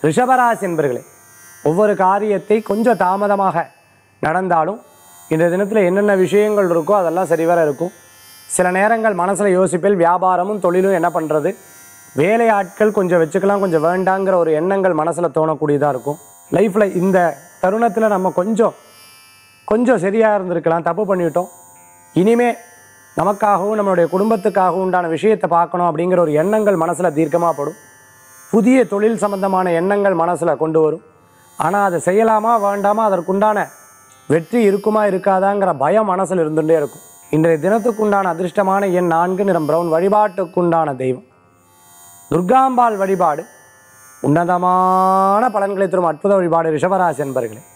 ரிஷபராசி என்பர்களே ஒவ்வொரு காரியத்தை கொஞ்சம் தாமதமாக நடந்தாலும் இந்த தினத்தில் என்னென்ன விஷயங்கள் இருக்கோ அதெல்லாம் சரிவர இருக்கும் சில நேரங்கள் மனசில் யோசிப்பில் வியாபாரமும் தொழிலும் என்ன பண்ணுறது வேலை ஆட்கள் கொஞ்சம் வச்சுக்கலாம் கொஞ்சம் வேண்டாங்கிற ஒரு எண்ணங்கள் மனசில் தோணக்கூடியதாக இருக்கும் லைஃப்பில் இந்த தருணத்தில் நம்ம கொஞ்சம் கொஞ்சம் சரியாக இருந்திருக்கலாம் தப்பு பண்ணிவிட்டோம் இனிமே நமக்காகவும் நம்மளுடைய குடும்பத்துக்காகவும் உண்டான விஷயத்தை பார்க்கணும் அப்படிங்கிற ஒரு எண்ணங்கள் மனசில் தீர்க்கமாக படும் புதிய தொழில் சம்பந்தமான எண்ணங்கள் மனசில் கொண்டு வரும் ஆனால் அதை செய்யலாமா வேண்டாமா அதற்குண்டான வெற்றி இருக்குமா இருக்காதாங்கிற பயம் மனசில் இருந்துகிட்டே இருக்கும் இன்றைய தினத்துக்குண்டான அதிர்ஷ்டமான எண் நான்கு நிறம் பிரவுன் வழிபாட்டுக்குண்டான தெய்வம் துர்காம்பாள் வழிபாடு உன்னதமான பலன்களை தரும் அற்புத வழிபாடு ரிஷபராசி என்பர்களே